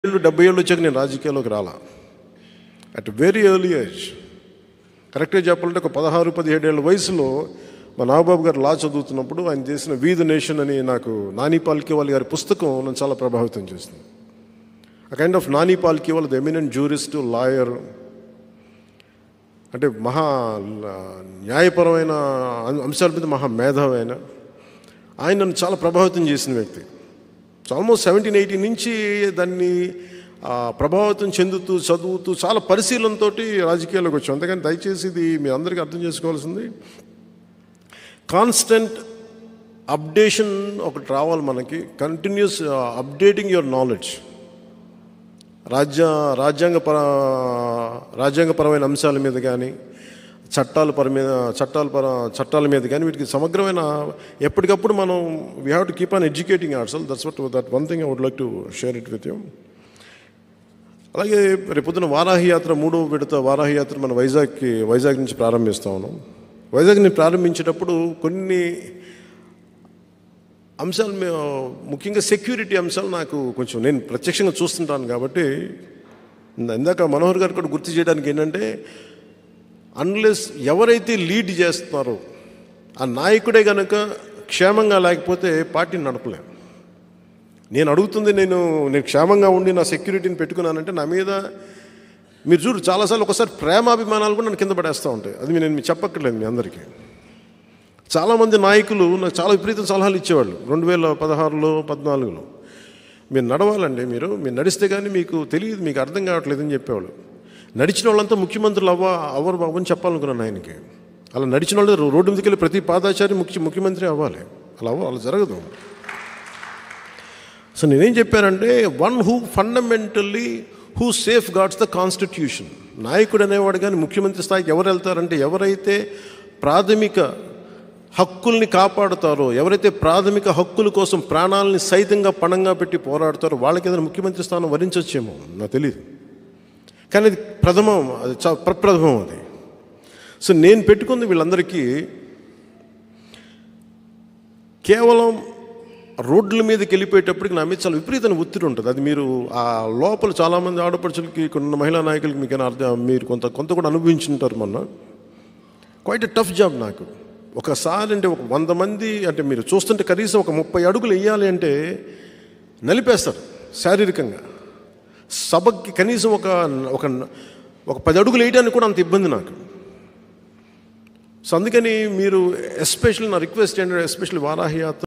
ఏళ్ళు డెబ్బై ఏళ్ళు వచ్చాక నేను రాజకీయాల్లోకి రాలా అట్ వెరీ ఎర్లీ ఏజ్ కరెక్ట్గా చెప్పాలంటే ఒక పదహారు పదిహేడు ఏళ్ళ వయసులో మా నాగబాబు గారు లా చదువుతున్నప్పుడు ఆయన చేసిన వీ ద నేషన్ అని నాకు నాని పాల్కేవాల్ గారి పుస్తకం నన్ను చాలా ప్రభావితం చేసింది ఆ kind of Nani Palkhivala the eminent jurist lawyer అంటే మహా న్యాయపరమైన అం- అంశాల మీద మహా మేధావైన ఆయన నన్ను చాలా ప్రభావితం చేసిన వ్యక్తి సో ఆల్మోస్ట్ సెవెంటీన్ ఎయిటీన్ నుంచి దాన్ని ఆ, ప్రభావితం చెందుతూ చదువుతూ చాలా పరిశీలనతో రాజకీయాల్లోకి వచ్చాం అంతేకాని దయచేసి ఇది మీ అందరికీ అర్థం చేసుకోవాల్సింది కాన్స్టెంట్ అప్డేషన్ ఒకటి రావాలి మనకి కంటిన్యూస్ అప్డేటింగ్ యువర్ నాలెడ్జ్ రాజ్య రాజ్యాంగపర రాజ్యాంగపరమైన అంశాల మీద కానీ చట్టాల పర మీద చట్టాల పర చట్టాల మీద కానీ వీటికి సమగ్రమైన ఎప్పటికప్పుడు మనం we have to keep on educating our self that's what that one thing I would like to share it with you అలాగే రేపొద్దున వారాహి యాత్ర మూడో విడత వారాహి యాత్ర మన వైజాగ్కి వైజాగ్ నుంచి ప్రారంభిస్తా ఉన్నాం వైజాగ్ని ప్రారంభించేటప్పుడు కొన్ని అంశాలు మే- ముఖ్యంగా సెక్యూరిటీ అంశాలు నాకు కొంచెం నేను ప్రత్యక్షంగా చూస్తుంటాను కాబట్టి ఇంద- ఇందాక మనోహర్ గారు కూడా గుర్తు చేయడానికి ఏంటంటే అన్లెస్ ఎవరైతే లీడ్ చేస్తున్నారో ఆ నాయకుడే కనుక క్షేమంగా లేకపోతే పార్టీని నడపలేం నేను అడుగుతుంది నేను నేను క్షేమంగా ఉండి నా సెక్యూరిటీని పెట్టుకున్నానంటే నా మీద మీరు చూడు చాలాసార్లు ఒకసారి ప్రేమాభిమానాలు కూడా నన్ను కింద పడేస్తూ ఉంటాయి అది నేను మీకు చెప్పక్కర్లేదు మీ అందరికీ చాలామంది నాయకులు నాకు చాలా విపరీతం సలహాలు ఇచ్చేవాళ్ళు రెండు వేల పదహారులో పద్నాలుగులో మీరు నడవాలండి మీరు మీరు నడిస్తే కానీ మీకు తెలియదు మీకు అర్థం కావట్లేదని చెప్పేవాళ్ళు నడిచిన వాళ్ళంతా ముఖ్యమంత్రులు అవ్వ అవ్వరు బాబు అని చెప్పాలనుకున్నాను ఆయనకి అలా నడిచిన వాళ్ళు రోడ్డు మీదకి వెళ్ళి ప్రతి పాదాచారి ముఖ్య ముఖ్యమంత్రి అవ్వాలి అలా అవ్వ అలా జరగదు సో నేనేం చెప్పానంటే one who fundamentally who safeguards the constitution నాయకుడు అనేవాడు కానీ ముఖ్యమంత్రి స్థాయికి ఎవరు వెళ్తారంటే ఎవరైతే ప్రాథమిక హక్కుల్ని కాపాడుతారో ఎవరైతే ప్రాథమిక హక్కుల కోసం ప్రాణాలని సైతంగా పణంగా పెట్టి పోరాడతారో వాళ్ళకి ఏదైనా ముఖ్యమంత్రి స్థానం వరించవచ్చేమో నాకు తెలియదు కానీ అది ప్రథమం అది చా ప్రప్రథమం అది సో నేను పెట్టుకుంది వీళ్ళందరికీ కేవలం రోడ్ల మీదకి వెళ్ళిపోయేటప్పటికి నా మీద చాలా విపరీతమైన ఒత్తిడి ఉంటుంది అది మీరు ఆ లోపల చాలామంది ఆడపడుచులకి కొన్ని మహిళా నాయకులకి మీకు అర్థం మీరు కొంత కొంత కూడా అనుభవించుంటారు మొన్న క్వైట్ టఫ్ జాబ్ నాకు ఒకసారి అంటే ఒక వంద మంది అంటే మీరు చూస్తుంటే కనీసం ఒక ముప్పై అడుగులు వేయాలి అంటే నలిపేస్తారు శారీరకంగా సభకి కనీసం ఒక ఒక ఒక పది అడుగులు వేయడానికి కూడా అంత ఇబ్బంది నాకు సో అందుకని మీరు ఎస్పెషల్లీ నా రిక్వెస్ట్ ఏంటంటే ఎస్పెషల్లీ వారాహి యాత్ర